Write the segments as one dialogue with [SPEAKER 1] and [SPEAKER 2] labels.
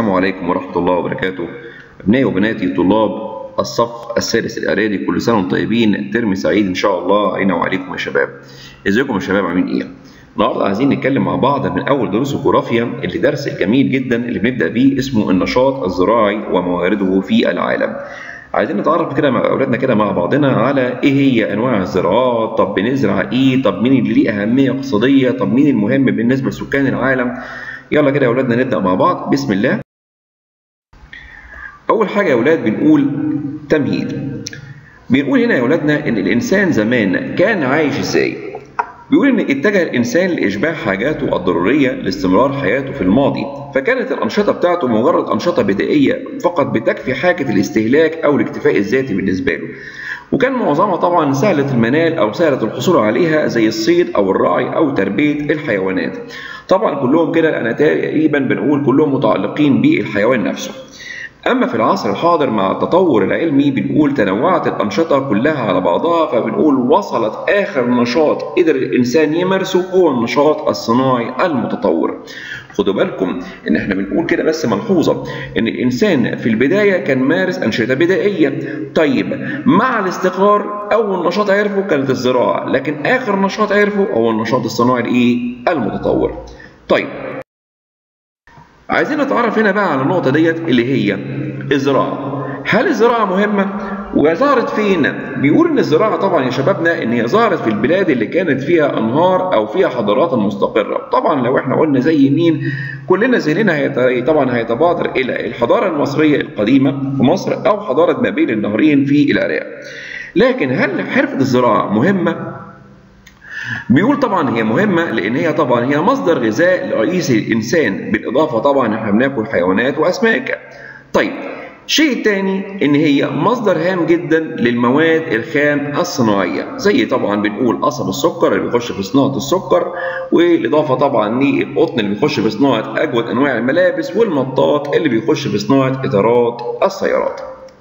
[SPEAKER 1] السلام عليكم ورحمة الله وبركاته أبنائي وبناتي طلاب الصف السادس الإعدادي كل سنة وانتم طيبين ترم سعيد إن شاء الله علينا وعليكم يا شباب ازيكم يا شباب عاملين إيه؟ النهارده عايزين نتكلم مع بعض من أول دروس الجغرافيا اللي درس الجميل جدا اللي بنبدأ بيه اسمه النشاط الزراعي وموارده في العالم عايزين نتعرف كده مع اولادنا كده مع بعضنا على ايه هي انواع الزراعات طب بنزرع ايه طب مين اللي ليه اهميه اقتصاديه طب مين المهم بالنسبه لسكان العالم يلا كده يا اولادنا نبدا مع بعض بسم الله اول حاجه يا اولاد بنقول تمهيد بنقول هنا يا اولادنا ان الانسان زمان كان عايش ازاي بيقول ان اتجه الانسان لاشباع حاجاته الضروريه لاستمرار حياته في الماضي فكانت الانشطه بتاعته مجرد انشطه بدائيه فقط بتكفي حاجه الاستهلاك او الاكتفاء الذاتي بالنسبه له وكان معظمها طبعا سهله المنال او سهله الحصول عليها زي الصيد او الرعي او تربيه الحيوانات طبعا كلهم كده انا تقريبا بنقول كلهم متعلقين بالحيوان نفسه أما في العصر الحاضر مع التطور العلمي بنقول تنوعت الأنشطة كلها على بعضها فبنقول وصلت آخر نشاط قدر الإنسان يمارسه هو النشاط الصناعي المتطور. خدوا بالكم إن إحنا بنقول كده بس ملحوظة إن الإنسان في البداية كان مارس أنشطة بدائية. طيب مع الاستقرار أول نشاط عرفه كانت الزراعة، لكن آخر نشاط عرفه هو النشاط الصناعي الإيه؟ المتطور. طيب عايزين نتعرف هنا بقى على النقطة ديت اللي هي الزراعة. هل الزراعة مهمة؟ وظهرت فين؟ بيقول إن الزراعة طبعا يا شبابنا إن هي ظهرت في البلاد اللي كانت فيها أنهار أو فيها حضارات مستقرة. طبعا لو إحنا قلنا زي مين؟ كلنا ذهننا هيت... طبعا هيتبادر إلى الحضارة المصرية القديمة في مصر أو حضارة ما بين النهرين في العراق. لكن هل حرفة الزراعة مهمة؟ بيقول طبعا هي مهمة لأن هي طبعا هي مصدر غذاء رئيسي للإنسان بالإضافة طبعا إحنا بناكل حيوانات وأسماك. طيب شيء تاني إن هي مصدر هام جدا للمواد الخام الصناعية زي طبعا بنقول قصب السكر اللي بيخش في صناعة السكر والإضافة طبعا للقطن اللي بيخش في صناعة أجود أنواع الملابس والمطاط اللي بيخش في صناعة إطارات السيارات.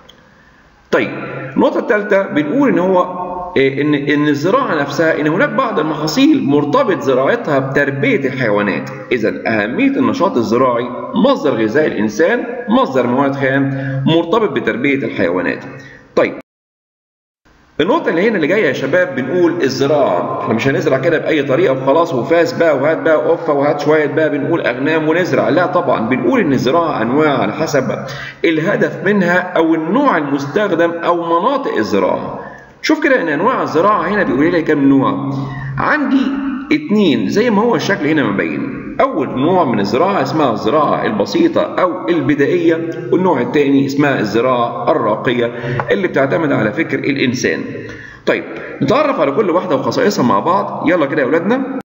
[SPEAKER 1] طيب النقطة الثالثة بنقول إن هو ان ان الزراعه نفسها ان هناك بعض المحاصيل مرتبط زراعتها بتربيه الحيوانات اذا اهميه النشاط الزراعي مصدر غذاء الانسان مصدر مواد خام مرتبط بتربيه الحيوانات طيب النقطة اللي هنا اللي جاية يا شباب بنقول الزراعة، احنا مش هنزرع كده بأي طريقة وخلاص وفاس بقى وهات بقى قفة وهات شوية بقى بنقول أغنام ونزرع، لا طبعا بنقول إن الزراعة أنواع على حسب الهدف منها أو النوع المستخدم أو مناطق الزراعة. شوف كده ان انواع الزراعه هنا بيقول لي كام نوع عندي اتنين زي ما هو الشكل هنا مبين اول نوع من الزراعه اسمها الزراعه البسيطه او البدائيه والنوع الثاني اسمها الزراعه الراقيه اللي بتعتمد على فكر الانسان طيب نتعرف على كل واحده وخصائصها مع بعض يلا كده يا اولادنا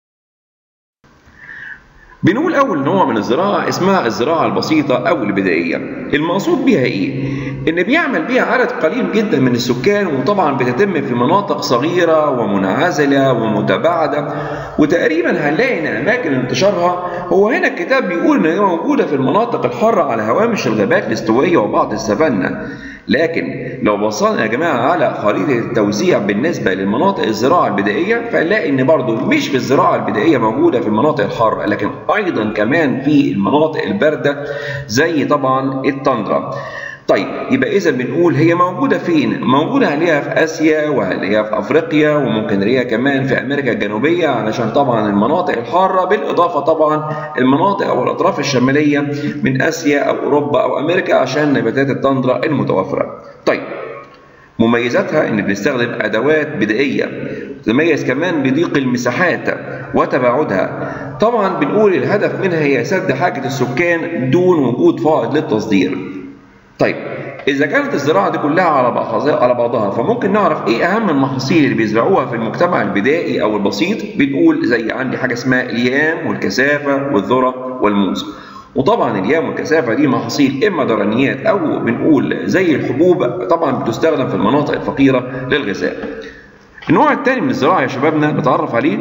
[SPEAKER 1] بنقول أول نوع من الزراعة اسمها الزراعة البسيطة أو البدائية. المقصود بيها إيه؟ إن بيعمل بيها عدد قليل جدا من السكان وطبعا بتتم في مناطق صغيرة ومنعزلة ومتباعدة وتقريبا هنلاقي إن أماكن انتشارها هو هنا الكتاب بيقول إن هي موجودة في المناطق الحارة على هوامش الغابات الاستوائية وبعض السفنة. لكن لو بصينا يا جماعة على خريطة التوزيع بالنسبة للمناطق الزراعة البدائية فنلاقي إن برضو مش في الزراعة البدائية موجودة في المناطق الحارة لكن أيضا كمان في المناطق الباردة زي طبعا التندرا. طيب يبقى إذا بنقول هي موجودة فين؟ موجودة هنلاقيها في آسيا وهنلاقيها في أفريقيا وممكن نلاقيها كمان في أمريكا الجنوبية علشان طبعا المناطق الحارة بالإضافة طبعا المناطق أو الأطراف الشمالية من آسيا أو أوروبا أو أمريكا عشان نباتات التندرا المتوفرة. طيب مميزاتها ان بنستخدم ادوات بدائيه تتميز كمان بضيق المساحات وتباعدها طبعا بنقول الهدف منها هي سد حاجه السكان دون وجود فائض للتصدير طيب إذا كانت الزراعة دي كلها على على بعضها فممكن نعرف إيه أهم المحاصيل اللي بيزرعوها في المجتمع البدائي أو البسيط بنقول زي عندي حاجة اسمها اليام والكثافة والذرة والموز. وطبعا اليام والكثافة دي محاصيل إما درنيات أو بنقول زي الحبوب طبعا بتستخدم في المناطق الفقيرة للغذاء. النوع الثاني من الزراعة يا شبابنا نتعرف عليه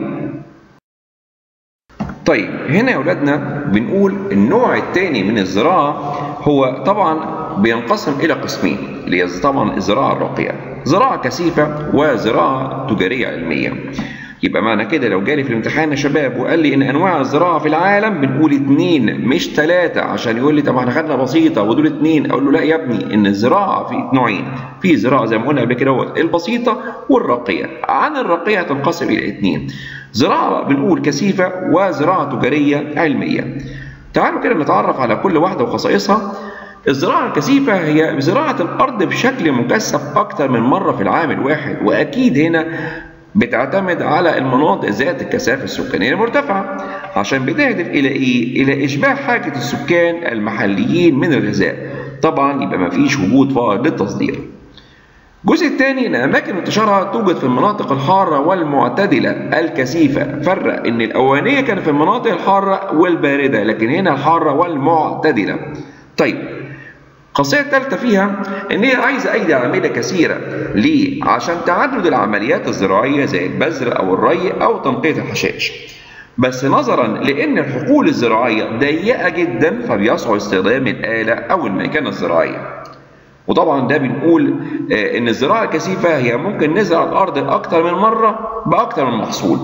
[SPEAKER 1] طيب هنا يا أولادنا بنقول النوع الثاني من الزراعة هو طبعا بينقسم إلى قسمين اللي هي طبعا الزراعة الراقية زراعة كثيفة وزراعة تجارية علمية يبقى معنى كده لو جالي في الامتحان يا شباب وقال لي ان انواع الزراعه في العالم بنقول اتنين مش ثلاثه عشان يقول لي طب احنا خدنا بسيطه ودول اتنين اقول له لا يا ابني ان الزراعه في نوعين في زراعه زي ما قلنا قبل كده البسيطه والرقيه عن الرقيه هتنقسم الى اتنين زراعه بنقول كثيفه وزراعه تجاريه علميه تعالوا كده نتعرف على كل واحده وخصائصها الزراعة الكثيفة هي زراعة الأرض بشكل مكثف أكثر من مرة في العام الواحد وأكيد هنا بتعتمد على المناطق ذات الكثافة السكانية المرتفعة عشان بتهدف إلى إيه؟ إلى إشباع حاجة السكان المحليين من الغذاء طبعا يبقى مفيش وجود فائض للتصدير الجزء الثاني ان اماكن انتشارها توجد في المناطق الحاره والمعتدله الكثيفه فرق ان الاولانيه كانت في المناطق الحاره والبارده لكن هنا الحاره والمعتدله طيب الخاصية الثالثة فيها إن هي عايزة أيدي عاملة كثيرة، ليه؟ عشان تعدد العمليات الزراعية زي البذر أو الري أو تنقية الحشائش. بس نظرا لأن الحقول الزراعية ضيقة جدا فبيصعب استخدام الآلة أو الميكنة الزراعية. وطبعا ده بنقول إن الزراعة الكثيفة هي ممكن نزرع الأرض أكتر من مرة بأكتر من محصول.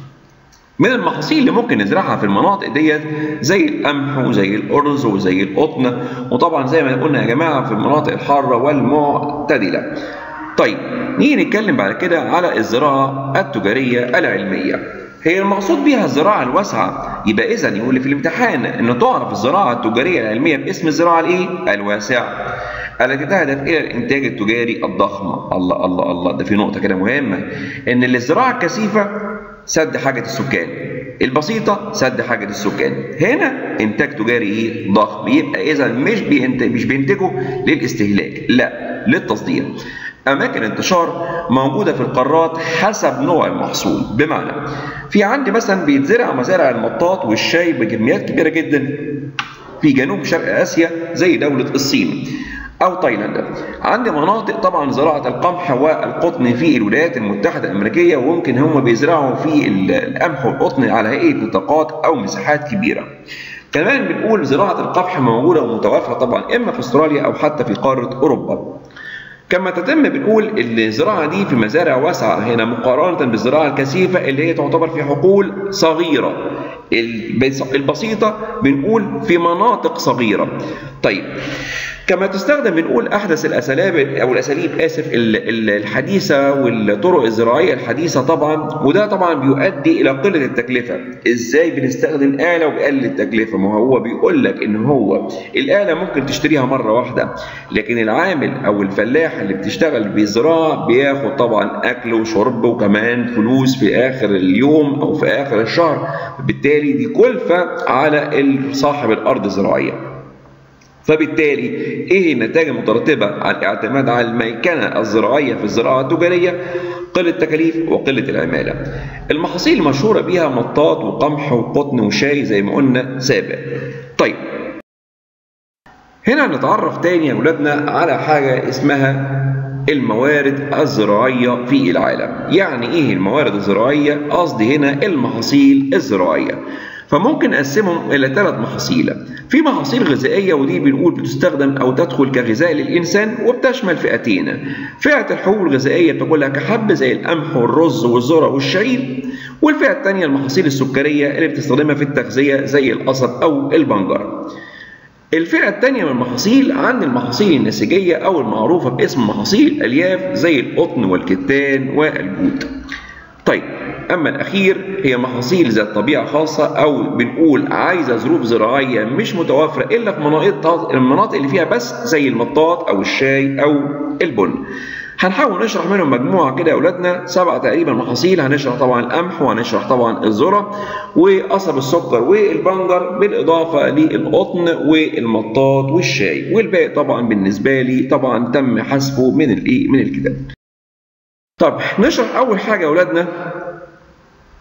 [SPEAKER 1] من المحاصيل اللي ممكن نزرعها في المناطق ديت زي القمح وزي الارز وزي القطن وطبعا زي ما قلنا يا جماعه في المناطق الحاره والمعتدله. طيب نيجي نتكلم بعد كده على الزراعه التجاريه العلميه. هي المقصود بها الزراعه الواسعه يبقى اذا يقول لي في الامتحان ان تعرف الزراعه التجاريه العلميه باسم الزراعه الايه؟ الواسعه. التي تهدف الى الانتاج التجاري الضخم الله الله الله ده في نقطه كده مهمه ان الزراعه الكثيفه سد حاجة السكان البسيطة سد حاجة السكان هنا إنتاج تجاري إيه ضخم يبقى إذا مش بينتج مش بينتجوا للاستهلاك لا للتصدير أماكن انتشار موجودة في القارات حسب نوع المحصول بمعنى في عندي مثلا بيتزرع مزارع المطاط والشاي بكميات كبيرة جدا في جنوب شرق آسيا زي دولة الصين أو تايلاند. عندي مناطق طبعا زراعة القمح والقطن في الولايات المتحدة الأمريكية وممكن هم بيزرعوا في القمح والقطن على هيئة نطاقات أو مساحات كبيرة. كمان بنقول زراعة القمح موجودة ومتوفرة طبعا إما في أستراليا أو حتى في قارة أوروبا. كما تتم بنقول الزراعة دي في مزارع واسعة هنا مقارنة بالزراعة الكثيفة اللي هي تعتبر في حقول صغيرة البسيطة بنقول في مناطق صغيرة طيب كما تستخدم بنقول احدث الاساليب او الاساليب اسف الحديثه والطرق الزراعيه الحديثه طبعا وده طبعا بيؤدي الى قله التكلفه ازاي بنستخدم اله وبيقلل التكلفه ما هو بيقول لك ان هو الاله ممكن تشتريها مره واحده لكن العامل او الفلاح اللي بتشتغل بالزراعه بياخد طبعا اكل وشرب وكمان فلوس في اخر اليوم او في اخر الشهر بالتالي دي كلفه على صاحب الارض الزراعيه فبالتالي ايه النتائج المترتبه على الاعتماد على الميكنه الزراعيه في الزراعه التجاريه قله التكاليف وقله العماله المحاصيل المشهوره بيها مطاط وقمح وقطن وشاي زي ما قلنا سابق طيب هنا نتعرف تاني يا اولادنا على حاجه اسمها الموارد الزراعيه في العالم يعني ايه الموارد الزراعيه قصدي هنا المحاصيل الزراعيه فممكن نقسمهم الى ثلاث محاصيل في محاصيل غذائيه ودي بنقول بتستخدم او تدخل كغذاء للانسان وبتشمل فئتين فئه الحبوب الغذائيه بتاكلها كحب زي القمح والرز والذره والشعير والفئه الثانيه المحاصيل السكريه اللي بتستخدمها في التغذيه زي القصب او البنجر الفئة الثانية من المحاصيل عند المحاصيل النسيجية أو المعروفة باسم محاصيل الألياف زي القطن والكتان والجود. طيب أما الأخير هي محاصيل ذات طبيعة خاصة أو بنقول عايزة ظروف زراعية مش متوفرة إلا في مناطق المناطق اللي فيها بس زي المطاط أو الشاي أو البن. هنحاول نشرح منهم مجموعة كده يا أولادنا سبعة تقريبا محاصيل هنشرح طبعا القمح وهنشرح طبعا الذرة وقصب السكر والبنجر بالإضافة للقطن والمطاط والشاي والباقي طبعا بالنسبة لي طبعا تم حذفه من الإيه من الكتاب. طب نشرح أول حاجة يا أولادنا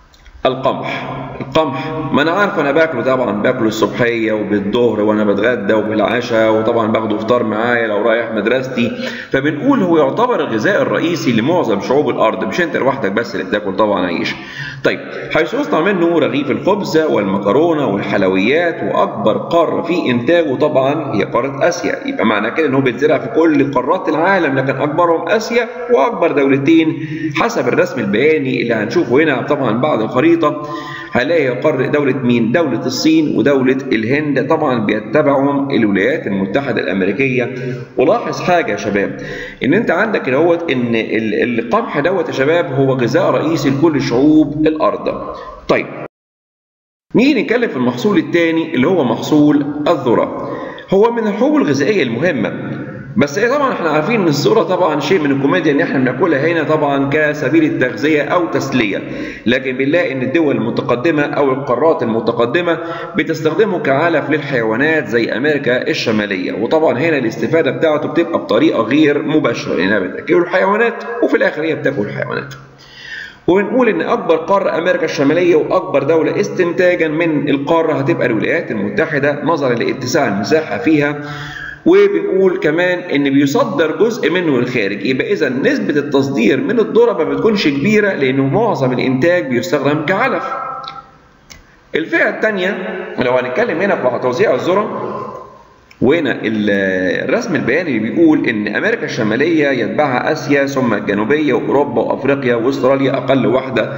[SPEAKER 1] القمح القمح ما انا عارف انا باكله طبعا باكله الصبحيه وبالظهر وانا بتغدى وبالعشاء وطبعا باخده فطار معايا لو رايح مدرستي فبنقول هو يعتبر الغذاء الرئيسي لمعظم شعوب الارض مش انت لوحدك بس اللي بتاكل طبعا عيش طيب حيث يصنع منه رغيف الخبز والمكرونه والحلويات واكبر قاره في انتاجه طبعا هي قاره اسيا يبقى معنى كده ان هو بيتزرع في كل قارات العالم لكن اكبرهم اسيا واكبر دولتين حسب الرسم البياني اللي هنشوفه هنا طبعا بعد الخريطه هنلاقي قارة دولة مين؟ دولة الصين ودولة الهند طبعا بيتبعهم الولايات المتحدة الأمريكية ولاحظ حاجة يا شباب إن أنت عندك دوت إن القمح دوت يا شباب هو غذاء رئيسي لكل شعوب الأرض. طيب نيجي نتكلم في المحصول الثاني اللي هو محصول الذرة. هو من الحبوب الغذائية المهمة بس ايه طبعا احنا عارفين ان الذره طبعا شيء من الكوميديا ان احنا بناكلها هنا طبعا كسبيل التغذيه او تسليه لكن بنلاقي ان الدول المتقدمه او القارات المتقدمه بتستخدمه كعلف للحيوانات زي امريكا الشماليه وطبعا هنا الاستفاده بتاعته بتبقى بطريقه غير مباشره لانها بتاكل الحيوانات وفي الاخر هي بتاكل الحيوانات ونقول ان اكبر قاره امريكا الشماليه واكبر دوله استنتاجا من القاره هتبقى الولايات المتحده نظرا لاتساع المساحه فيها وبنقول كمان ان بيصدر جزء منه للخارج يبقى اذا نسبه التصدير من الذره ما بتكونش كبيره لانه معظم الانتاج بيستخدم كعلف الفئه الثانيه لو هنتكلم هنا في توزيع الذره وهنا الرسم البياني اللي بيقول ان امريكا الشماليه يتبعها اسيا ثم الجنوبيه واوروبا وافريقيا واستراليا اقل واحده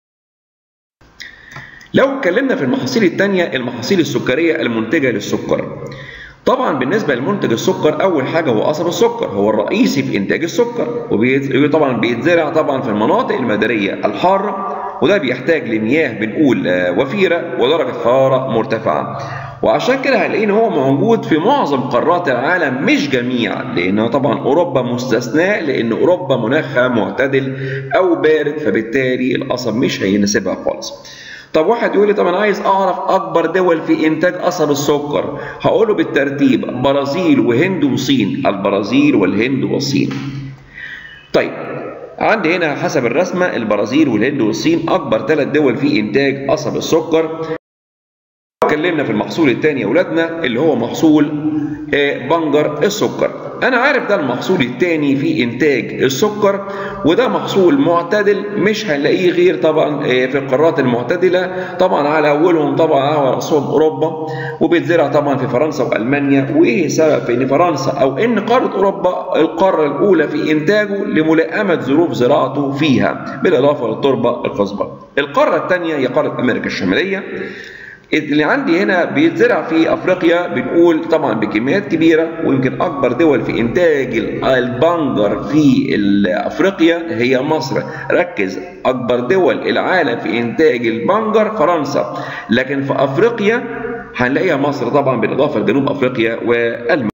[SPEAKER 1] لو اتكلمنا في المحاصيل الثانيه المحاصيل السكريه المنتجه للسكر طبعا بالنسبه لمنتج السكر اول حاجه هو قصب السكر هو الرئيسي في انتاج السكر وطبعا بيتزرع طبعا في المناطق المداريه الحاره وده بيحتاج لمياه بنقول وفيره ودرجه حراره مرتفعه وعشان كده هنلاقيه ان هو موجود في معظم قارات العالم مش جميعا لان طبعا اوروبا مستثناء لان اوروبا مناخها معتدل او بارد فبالتالي القصب مش هيناسبها خالص طب واحد يقول لي طب انا عايز اعرف اكبر دول في انتاج قصب السكر هقول له بالترتيب برازيل وهند وصين البرازيل والهند والصين طيب عندي هنا حسب الرسمه البرازيل والهند والصين اكبر ثلاث دول في انتاج قصب السكر اتكلمنا في المحصول الثاني يا اولادنا اللي هو محصول بنجر السكر انا عارف ده المحصول الثاني في انتاج السكر وده محصول معتدل مش هنلاقيه غير طبعا في القارات المعتدله طبعا على اولهم طبعا على راسهم اوروبا وبيتزرع طبعا في فرنسا والمانيا وايه السبب في ان فرنسا او ان قاره اوروبا القاره الاولى في انتاجه لملائمه ظروف زراعته فيها بالاضافه للتربه الخصبه القاره الثانيه هي قاره امريكا الشماليه اللي عندي هنا بيتزرع في افريقيا بنقول طبعا بكميات كبيره ويمكن اكبر دول في انتاج البنجر في افريقيا هي مصر ركز اكبر دول العالم في انتاج البنجر فرنسا لكن في افريقيا هنلاقيها مصر طبعا بالاضافه لجنوب افريقيا والمانيا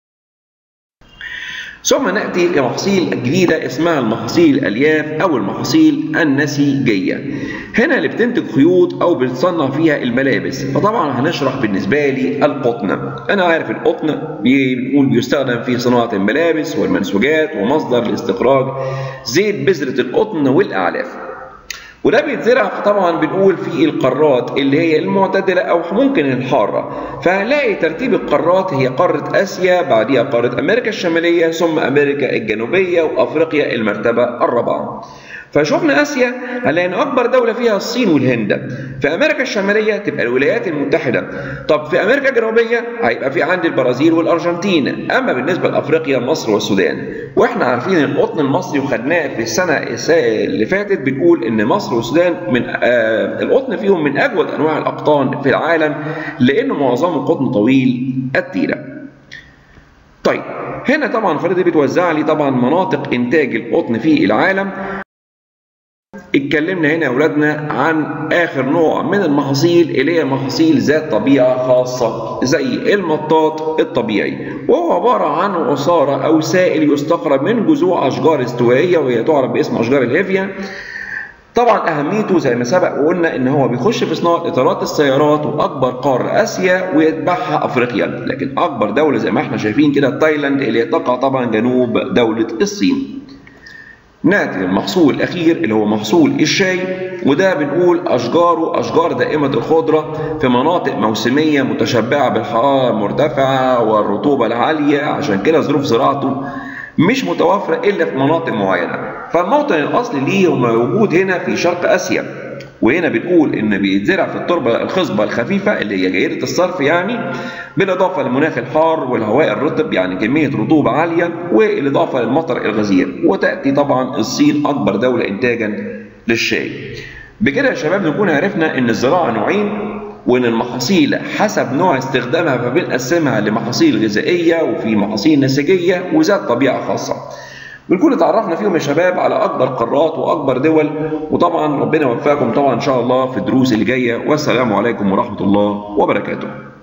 [SPEAKER 1] ثم ناتي لمحاصيل جديده اسمها المحاصيل الالياف او المحاصيل النسيجيه هنا اللي بتنتج خيوط او بتصنع فيها الملابس فطبعا هنشرح بالنسبه لي القطن انا عارف القطن بنقول بيستخدم في صناعه الملابس والمنسوجات ومصدر لاستخراج زيت بذره القطن والاعلاف وده بيتزرع طبعا بنقول في القارات اللي هي المعتدله او ممكن الحاره فهنلاقي ترتيب القارات هي قاره اسيا بعديها قاره امريكا الشماليه ثم امريكا الجنوبيه وافريقيا المرتبه الرابعه فشفنا اسيا هنلاقي ان اكبر دوله فيها الصين والهند في امريكا الشماليه تبقى الولايات المتحده طب في امريكا الجنوبيه هيبقى في عندي البرازيل والارجنتين اما بالنسبه لافريقيا مصر والسودان واحنا عارفين القطن المصري وخدناه في السنه اللي فاتت بنقول ان مصر والسودان من آه القطن فيهم من اجود انواع الاقطان في العالم لانه معظمه قطن طويل التيره طيب هنا طبعا الخريطه دي بتوزع لي طبعا مناطق انتاج القطن في العالم اتكلمنا هنا يا اولادنا عن اخر نوع من المحاصيل اللي هي محاصيل ذات طبيعه خاصه زي المطاط الطبيعي وهو عباره عن عصاره او سائل يستخرج من جذوع اشجار استوائيه وهي تعرف باسم اشجار الهيفيا طبعا اهميته زي ما سبق وقلنا ان هو بيخش في صناعه اطارات السيارات واكبر قاره اسيا ويتبعها افريقيا لكن اكبر دوله زي ما احنا شايفين كده تايلاند اللي تقع طبعا جنوب دوله الصين ناتج المحصول الأخير اللي هو محصول الشاي وده بنقول أشجاره أشجار دائمة الخضرة في مناطق موسمية متشبعة بالحرارة المرتفعة والرطوبة العالية عشان كده ظروف زراعته مش متوفرة إلا في مناطق معينة فالموطن الأصلي ليه هو موجود هنا في شرق آسيا وهنا بنقول ان بيتزرع في التربه الخصبه الخفيفه اللي هي جيده الصرف يعني بالاضافه للمناخ الحار والهواء الرطب يعني كميه رطوبه عاليه والاضافه للمطر الغزير وتاتي طبعا الصين اكبر دوله انتاجا للشاي بكده يا شباب نكون عرفنا ان الزراعه نوعين وان المحاصيل حسب نوع استخدامها فبنقسمها لمحاصيل غذائيه وفي محاصيل نسيجيه وذات طبيعه خاصه بنكون اتعرفنا فيهم يا شباب على اكبر قارات واكبر دول وطبعا ربنا يوفقكم طبعا ان شاء الله في الدروس اللي جايه والسلام عليكم ورحمه الله وبركاته